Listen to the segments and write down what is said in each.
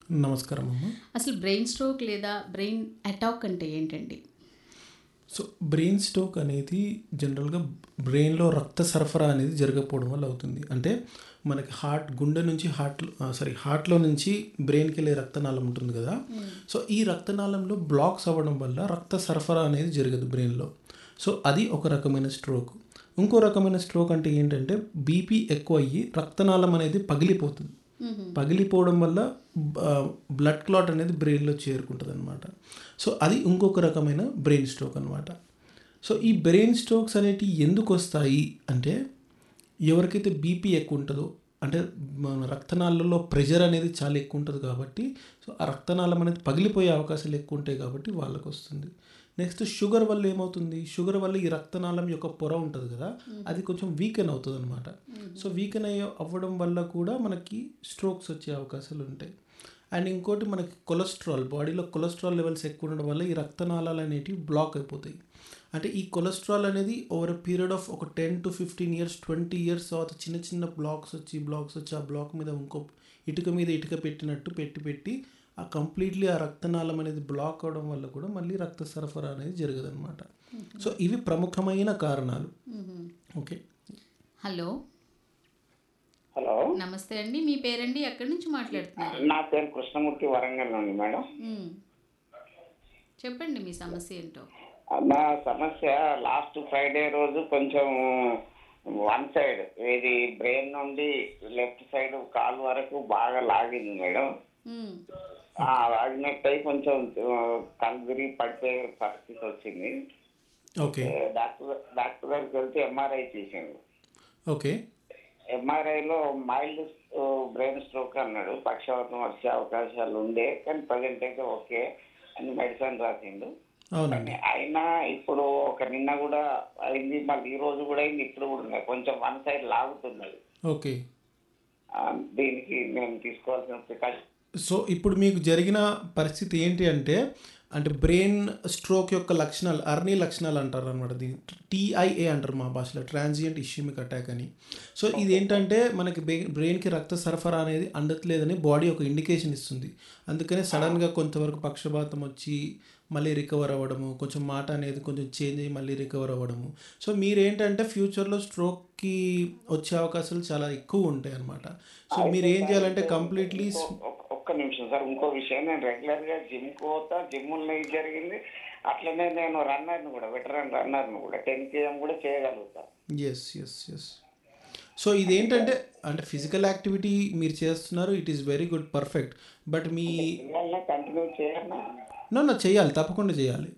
నమస్కారం అమ్మ అసలు బ్రెయిన్ స్ట్రోక్ లేదా బ్రెయిన్ అటాక్ అంటే ఏంటండి సో బ్రెయిన్ స్ట్రోక్ అనేది జనరల్గా బ్రెయిన్లో రక్త సరఫరా అనేది జరగకపోవడం వల్ల అవుతుంది అంటే మనకి హార్ట్ గుండె నుంచి హార్ట్ సారీ హార్ట్లో నుంచి బ్రెయిన్కి వెళ్ళే రక్తనాళం ఉంటుంది కదా సో ఈ రక్తనాళంలో బ్లాక్స్ అవ్వడం వల్ల రక్త సరఫరా అనేది జరగదు బ్రెయిన్లో సో అది ఒక రకమైన స్ట్రోక్ ఇంకో రకమైన స్ట్రోక్ అంటే ఏంటంటే బీపీ ఎక్కువ అయ్యి రక్తనాళం అనేది పగిలిపోతుంది పగిలిపోవడం వల్ల బ్లడ్ క్లాట్ అనేది బ్రెయిన్లో చేరుకుంటుంది అనమాట సో అది ఇంకొక రకమైన బ్రెయిన్ స్ట్రోక్ అనమాట సో ఈ బ్రెయిన్ స్ట్రోక్స్ అనేటివి ఎందుకు వస్తాయి అంటే ఎవరికైతే బీపీ ఎక్కువ ఉంటుందో అంటే మన రక్తనాళాలలో ప్రెషర్ అనేది చాలా ఎక్కువ ఉంటుంది కాబట్టి సో ఆ రక్తనాళం అనేది పగిలిపోయే అవకాశాలు ఎక్కువ ఉంటాయి కాబట్టి వాళ్ళకి వస్తుంది నెక్స్ట్ షుగర్ వల్ల ఏమవుతుంది షుగర్ వల్ల ఈ రక్తనాళం యొక్క పొర ఉంటుంది కదా అది కొంచెం వీకెన్ అవుతుంది అనమాట సో వీకెన్ అయ్యే అవ్వడం వల్ల కూడా మనకి స్ట్రోక్స్ వచ్చే అవకాశాలు ఉంటాయి అండ్ ఇంకోటి మనకి కొలెస్ట్రాల్ బాడీలో కొలెస్ట్రాల్ లెవెల్స్ ఎక్కువ ఉండడం వల్ల ఈ రక్తనాళాలు అనేటివి బ్లాక్ అయిపోతాయి అంటే ఈ కొలెస్ట్రాల్ అనేది ఓవర్ పీరియడ్ ఆఫ్ ఒక ten to fifteen years twenty years తర్వాత చిన్న చిన్న బ్లాక్స్ వచ్చి బ్లాక్స్ వచ్చి ఆ బ్లాక్ మీద ఇంకో ఇటుక మీద ఇటుక పెట్టినట్టు పెట్టి పెట్టి ఆ కంప్లీట్లీ ఆ రక్తనాళం అనేది బ్లాక్ అవడం వల్ల కూడా మళ్ళీ రక్త సరఫరా అనేది జరగదు అనమాట సో ఇవి ప్రముఖమైన కారణాలు ఓకే హలో హలో నమస్తే అండి మీ పేరండి ఎక్కడి నుంచి మాట్లాడుతున్నారు నా పేరు కృష్ణమూర్తి వరంగల్ నుండి మేడం మ్మ్. చెప్పండి మీ సమస్య ఏంటో నా సమస్య లాస్ట్ ఫ్రైడే రోజు కొంచెం వన్ సైడ్ ఇది బ్రెయిన్ నుండి లెఫ్ట్ సైడ్ కాలు వరకు బాగా లాగింది మేడం మ్మ్. ఆ లాగినట్టు అయి కొంచెం కళ్ళు తిరిగి పడిపోయే పరిస్థితి వచ్చింది ఓకే డాక్టర్ డాక్టర్ దగ్గరికి వెళ్తే ఎంఆర్ఐ తీసిండు ఓకే ఎంఆర్ఐలో మైల్డ్ బ్రెయిన్ స్ట్రోక్ అన్నాడు పక్షవాతం వచ్చే అవకాశాలు ఉండే కానీ ప్రజెంట్ అయితే ఓకే అని మెడిసిన్ రాసిండు అవునండి అయినా ఇప్పుడు ఒక నిన్న కూడా అయింది మళ్ళీ ఈ రోజు కూడా అయింది ఇప్పుడు కూడా ఉన్నాయి కొంచెం వన్ సైడ్ లాగుతున్నది ఓకే ఆ, దీనికి నేను తీసుకోవాల్సిన ప్రికాషన్ సో ఇప్పుడు మీకు జరిగిన పరిస్థితి ఏంటి అంటే అంటే బ్రెయిన్ స్ట్రోక్ యొక్క లక్షణాలు అర్నీ లక్షణాలు అంటారు అనమాట దీన్ని టీఐఏ అంటారు మా భాషలో ట్రాన్సియంట్ ఇష్యూమిక్ అటాక్ అని సో ఇది ఏంటంటే మనకి బ్రెయిన్కి రక్త సరఫరా అనేది అందట్లేదని బాడీ ఒక ఇండికేషన్ ఇస్తుంది అందుకనే సడన్గా కొంతవరకు పక్షపాతం వచ్చి మళ్ళీ రికవర్ అవ్వడము కొంచెం మాట అనేది కొంచెం చేంజ్ అయ్యి మళ్ళీ రికవర్ అవ్వడము సో మీరేంటంటే ఫ్యూచర్లో స్ట్రోక్కి వచ్చే అవకాశాలు చాలా ఎక్కువ ఉంటాయి అన్నమాట సో మీరు ఏం చేయాలంటే కంప్లీట్లీ ఒక్క- ఒక్క నిమిషం సార్ ఇంకో విషయం నేను రెగ్యులర్ గా జిమ్ కు పోతా జిమ్ జరిగింది అట్లనే నేను రన్నర్ని కూడా వెటరన్ రన్నర్ని కూడా టెన్ కేఎం కూడా చేయగలుగుతా ఎస్ ఎస్ ఎస్ సో ఇదేంటంటే అంటే ఫిజికల్ యాక్టివిటీ మీరు చేస్తున్నారు it is very good perfect but మీ ఇవాళ కంటిన్యూ చేయన్నా నో నో చేయాలి తప్పకుండా చేయాలి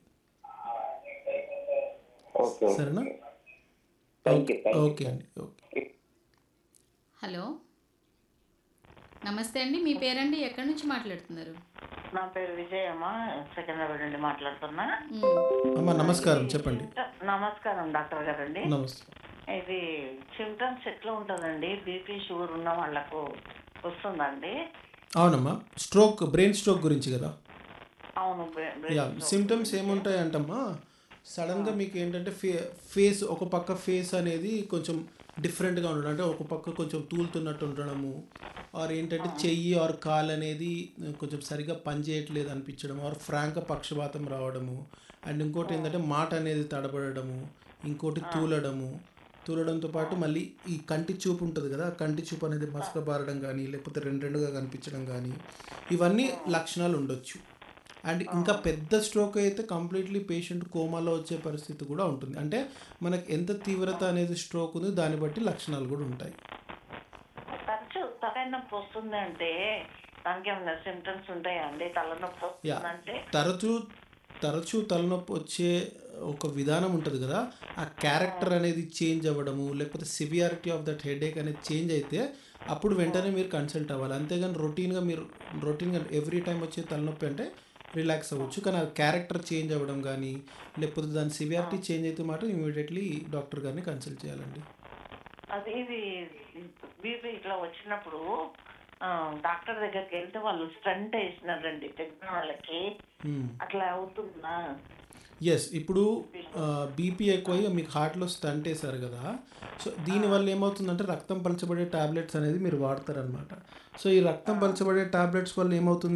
ఓకే సరేనా థ్యాంక్ యూ థ్యాంక్ ఓకే అండి ఓకే హలో నమస్తే అండి మీ పేరండి ఎక్కడి నుంచి మాట్లాడుతున్నారు నా పేరు విజయమ్మ సెకండ్రాబాద్ నుండి మాట్లాడుతున్నా మ్మ్. అమ్మ నమస్కారం చెప్పండి నమస్కారం డాక్టర్ గారండి నమస్తే ఇది సిమ్టమ్స్ ఎట్లా ఉంటుందండి బీపీ షుగర్ ఉన్న వాళ్ళకు వస్తుందండి అవునమ్మా స్ట్రోక్ బ్రెయిన్ స్ట్రోక్ గురించి కదా అవును బ్రె- బ్రె- యా సిమ్టమ్స్ ఏముంటాయి అంటమ్మా సడన్గా మీకు ఏంటంటే ఫే ఫేస్ ఒక పక్క ఫేస్ అనేది కొంచెం డిఫరెంట్గా ఉండడం అంటే ఒక పక్క కొంచెం తూలుతున్నట్టు ఉండడము ఆర్ ఏంటంటే చెయ్యి ఆర్ కాల్ అనేది కొంచెం సరిగా పనిచేయట్లేదు అనిపించడం ఆర్ ఫ్రాంక్ పక్షపాతం రావడము అండ్ ఇంకోటి ఏంటంటే మాట అనేది తడబడము ఇంకోటి తూలడము తూలడంతో పాటు మళ్ళీ ఈ కంటి చూపు ఉంటుంది కదా ఆ కంటి చూపు అనేది మసకబారడం కానీ లేకపోతే రెండు రెండుగా కనిపించడం కానీ ఇవన్నీ లక్షణాలు ఉండొచ్చు అండ్ ఇంకా పెద్ద స్ట్రోక్ అయితే కంప్లీట్లీ పేషెంట్ కోమాలో వచ్చే పరిస్థితి కూడా ఉంటుంది అంటే మనకి ఎంత తీవ్రత అనేది స్ట్రోక్ ఉంది దాన్ని బట్టి లక్షణాలు కూడా ఉంటాయి తరచు తలనొప్పి వస్తుంది అంటే దానికి ఏమైనా సిమ్టమ్స్ ఉంటాయా అండి తలనొప్పి యా వస్తుందంటే తరచూ తరచూ తలనొప్పి వచ్చే ఒక విధానం ఉంటుంది కదా ఆ క్యారెక్టర్ అనేది చేంజ్ అవ్వడము లేకపోతే సివియారిటీ ఆఫ్ దట్ హెడేక్ అనేది చేంజ్ అయితే అప్పుడు వెంటనే మీరు కన్సల్ట్ అవ్వాలి అంతేగాని రొటీన్గా మీరు రొటీన్గా ఎవ్రీ టైం వచ్చే తలనొప్పి అంటే రిలాక్స్ అవ్వచ్చు కానీ ఆ క్యారెక్టర్ చేంజ్ అవ్వడం కానీ లేకపోతే దాని సివియారిటీ చేంజ్ అయితే మాత్రం ఇమీడియట్లీ డాక్టర్ గారిని కన్సల్ట్ చేయాలండి అది ఇది బీపీ ఇట్లా వచ్చినప్పుడు ఆ, డాక్టర్ దగ్గరికి వెళ్తే వాళ్ళు స్టంట్ వేసినారండి పెద్ద వాళ్ళకి అట్లా అవుతుందా ఎస్ ఇప్పుడు బీపీ ఎక్కువై మీకు హార్ట్లో స్టంట్ వేశారు కదా సో దీనివల్ల ఏమవుతుందంటే రక్తం పలచబడే టాబ్లెట్స్ అనేది మీరు వాడతారనమాట సో ఈ రక్తం పలచబడే టాబ్లెట్స్ వల్ల ఏమవుతుంది